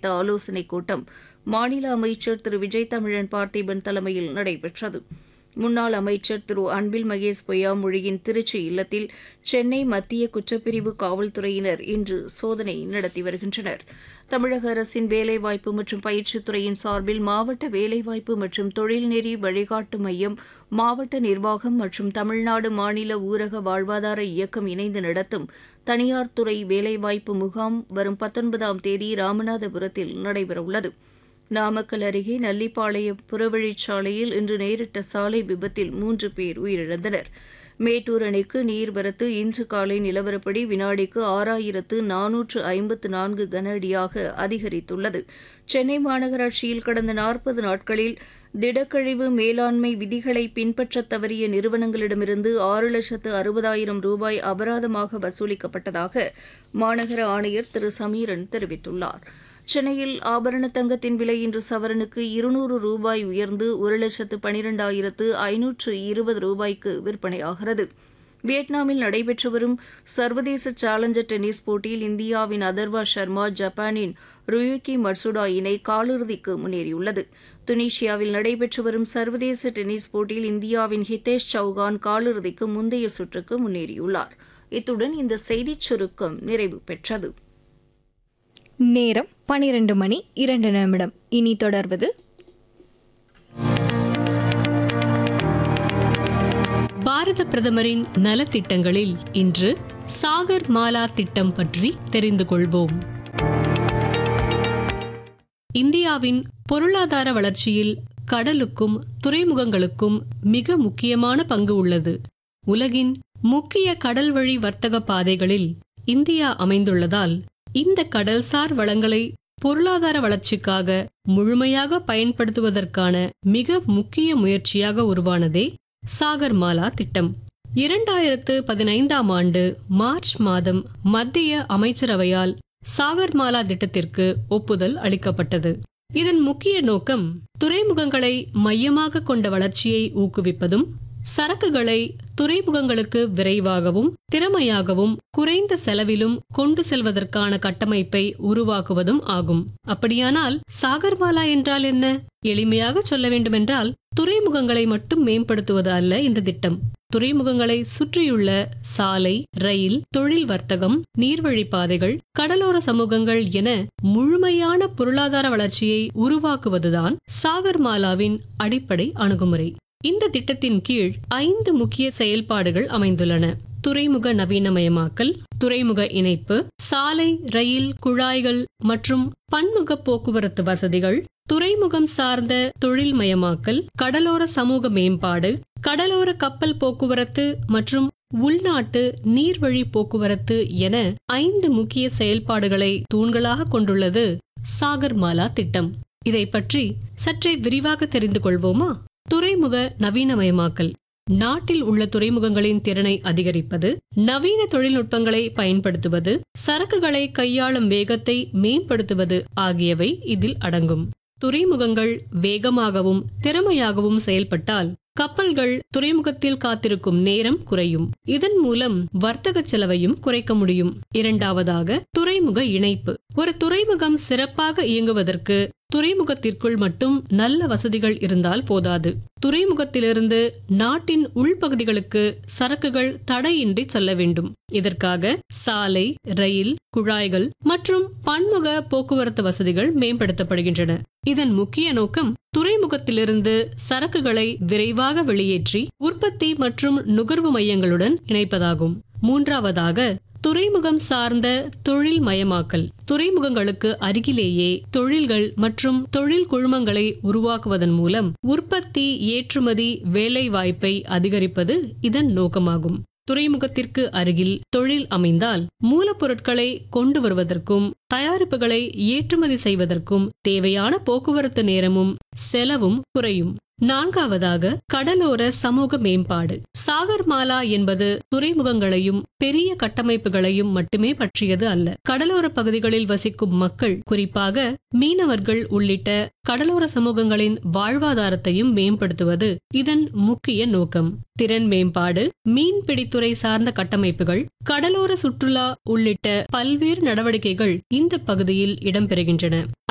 குறித்த ஆலோசனைக் கூட்டம் மாநில அமைச்சர் திரு விஜய் தமிழன் பார்த்திபன் தலைமையில் நடைபெற்றது முன்னாள் அமைச்சர் திரு அன்பில் மகேஷ் பொய்யாமொழியின் திருச்சி இல்லத்தில் சென்னை மத்திய குற்றப்பிரிவு காவல்துறையினர் இன்று சோதனை நடத்தி வருகின்றனர் தமிழக அரசின் வேலைவாய்ப்பு மற்றும் பயிற்சித் துறையின் சார்பில் மாவட்ட வேலைவாய்ப்பு மற்றும் தொழில்நெறி வழிகாட்டு மையம் மாவட்ட நிர்வாகம் மற்றும் தமிழ்நாடு மாநில ஊரக வாழ்வாதார இயக்கம் இணைந்து நடத்தும் தனியார் துறை வேலைவாய்ப்பு முகாம் வரும் பத்தொன்பதாம் தேதி ராமநாதபுரத்தில் நடைபெறவுள்ளது நாமக்கல் அருகே நல்லிப்பாளையம் புறவழிச்சாலையில் இன்று நேரிட்ட சாலை விபத்தில் மூன்று பேர் உயிரிழந்தனர் மேட்டூர் அணைக்கு நீர்வரத்து இன்று காலை நிலவரப்படி வினாடிக்கு ஆறாயிரத்து நானூற்று ஐம்பத்து நான்கு கன அடியாக அதிகரித்துள்ளது சென்னை மாநகராட்சியில் கடந்த நாற்பது நாட்களில் திடக்கழிவு மேலாண்மை விதிகளை பின்பற்றத் தவறிய நிறுவனங்களிடமிருந்து ஆறு லட்சத்து அறுபதாயிரம் ரூபாய் அபராதமாக வசூலிக்கப்பட்டதாக மாநகர ஆணையர் திரு சமீரன் தெரிவித்துள்ளார் சென்னையில் ஆபரண தங்கத்தின் விலை இன்று சவரனுக்கு இருநூறு ரூபாய் உயர்ந்து ஒரு லட்சத்து பனிரெண்டாயிரத்து ஐநூற்று இருபது ரூபாய்க்கு விற்பனையாகிறது வியட்நாமில் நடைபெற்று வரும் சர்வதேச சேலஞ்சர் டென்னிஸ் போட்டியில் இந்தியாவின் அதர்வா சர்மா ஜப்பானின் ருயுகி மட்சுடா இணை காலிறுதிக்கு முன்னேறியுள்ளது துனிஷியாவில் நடைபெற்று வரும் சர்வதேச டென்னிஸ் போட்டியில் இந்தியாவின் ஹிதேஷ் சௌகான் காலிறுதிக்கு முந்தைய சுற்றுக்கு முன்னேறியுள்ளார் இத்துடன் இந்த செய்திச் சுருக்கம் நிறைவு பெற்றது நேரம் பனிரெண்டு மணி இரண்டு நிமிடம் இனி தொடர்வது பாரத பிரதமரின் நலத்திட்டங்களில் இன்று சாகர் மாலா திட்டம் பற்றி தெரிந்து கொள்வோம் இந்தியாவின் பொருளாதார வளர்ச்சியில் கடலுக்கும் துறைமுகங்களுக்கும் மிக முக்கியமான பங்கு உள்ளது உலகின் முக்கிய கடல்வழி வர்த்தக பாதைகளில் இந்தியா அமைந்துள்ளதால் இந்த கடல்சார் வளங்களை பொருளாதார வளர்ச்சிக்காக முழுமையாக பயன்படுத்துவதற்கான மிக முக்கிய முயற்சியாக உருவானதே சாகர்மாலா திட்டம் இரண்டாயிரத்து பதினைந்தாம் ஆண்டு மார்ச் மாதம் மத்திய அமைச்சரவையால் சாகர்மாலா திட்டத்திற்கு ஒப்புதல் அளிக்கப்பட்டது இதன் முக்கிய நோக்கம் துறைமுகங்களை மையமாக கொண்ட வளர்ச்சியை ஊக்குவிப்பதும் சரக்குகளை துறைமுகங்களுக்கு விரைவாகவும் திறமையாகவும் குறைந்த செலவிலும் கொண்டு செல்வதற்கான கட்டமைப்பை உருவாக்குவதும் ஆகும் அப்படியானால் சாகர்மாலா என்றால் என்ன எளிமையாக சொல்ல வேண்டுமென்றால் துறைமுகங்களை மட்டும் மேம்படுத்துவது அல்ல இந்த திட்டம் துறைமுகங்களை சுற்றியுள்ள சாலை ரயில் தொழில் வர்த்தகம் நீர்வழி பாதைகள் கடலோர சமூகங்கள் என முழுமையான பொருளாதார வளர்ச்சியை உருவாக்குவதுதான் சாகர்மாலாவின் அடிப்படை அணுகுமுறை இந்த திட்டத்தின் கீழ் ஐந்து முக்கிய செயல்பாடுகள் அமைந்துள்ளன துறைமுக நவீனமயமாக்கல் துறைமுக இணைப்பு சாலை ரயில் குழாய்கள் மற்றும் பன்முக போக்குவரத்து வசதிகள் துறைமுகம் சார்ந்த தொழில் மயமாக்கல் கடலோர சமூக மேம்பாடு கடலோர கப்பல் போக்குவரத்து மற்றும் உள்நாட்டு நீர்வழி போக்குவரத்து என ஐந்து முக்கிய செயல்பாடுகளை தூண்களாக கொண்டுள்ளது சாகர்மாலா திட்டம் இதை பற்றி சற்றே விரிவாக தெரிந்து கொள்வோமா துறைமுக நவீனமயமாக்கல் நாட்டில் உள்ள துறைமுகங்களின் திறனை அதிகரிப்பது நவீன தொழில்நுட்பங்களை பயன்படுத்துவது சரக்குகளை கையாளும் வேகத்தை மேம்படுத்துவது ஆகியவை இதில் அடங்கும் துறைமுகங்கள் வேகமாகவும் திறமையாகவும் செயல்பட்டால் கப்பல்கள் துறைமுகத்தில் காத்திருக்கும் நேரம் குறையும் இதன் மூலம் வர்த்தக செலவையும் குறைக்க முடியும் இரண்டாவதாக துறைமுக இணைப்பு ஒரு துறைமுகம் சிறப்பாக இயங்குவதற்கு துறைமுகத்திற்குள் மட்டும் நல்ல வசதிகள் இருந்தால் போதாது துறைமுகத்திலிருந்து நாட்டின் உள்பகுதிகளுக்கு சரக்குகள் தடையின்றி செல்ல வேண்டும் இதற்காக சாலை ரயில் குழாய்கள் மற்றும் பன்முக போக்குவரத்து வசதிகள் மேம்படுத்தப்படுகின்றன இதன் முக்கிய நோக்கம் துறைமுகத்திலிருந்து சரக்குகளை விரைவாக வெளியேற்றி உற்பத்தி மற்றும் நுகர்வு மையங்களுடன் இணைப்பதாகும் மூன்றாவதாக துறைமுகம் சார்ந்த தொழில் மயமாக்கல் துறைமுகங்களுக்கு அருகிலேயே தொழில்கள் மற்றும் தொழில் குழுமங்களை உருவாக்குவதன் மூலம் உற்பத்தி ஏற்றுமதி வேலை வாய்ப்பை அதிகரிப்பது இதன் நோக்கமாகும் துறைமுகத்திற்கு அருகில் தொழில் அமைந்தால் மூலப்பொருட்களை கொண்டு வருவதற்கும் தயாரிப்புகளை ஏற்றுமதி செய்வதற்கும் தேவையான போக்குவரத்து நேரமும் செலவும் குறையும் நான்காவதாக கடலோர சமூக மேம்பாடு சாகர்மாலா என்பது துறைமுகங்களையும் பெரிய கட்டமைப்புகளையும் மட்டுமே பற்றியது அல்ல கடலோர பகுதிகளில் வசிக்கும் மக்கள் குறிப்பாக மீனவர்கள் உள்ளிட்ட கடலோர சமூகங்களின் வாழ்வாதாரத்தையும் மேம்படுத்துவது இதன் முக்கிய நோக்கம் திறன் மேம்பாடு மீன்பிடித்துறை சார்ந்த கட்டமைப்புகள் கடலோர சுற்றுலா உள்ளிட்ட பல்வேறு நடவடிக்கைகள் இந்த பகுதியில் இடம்பெறுகின்றன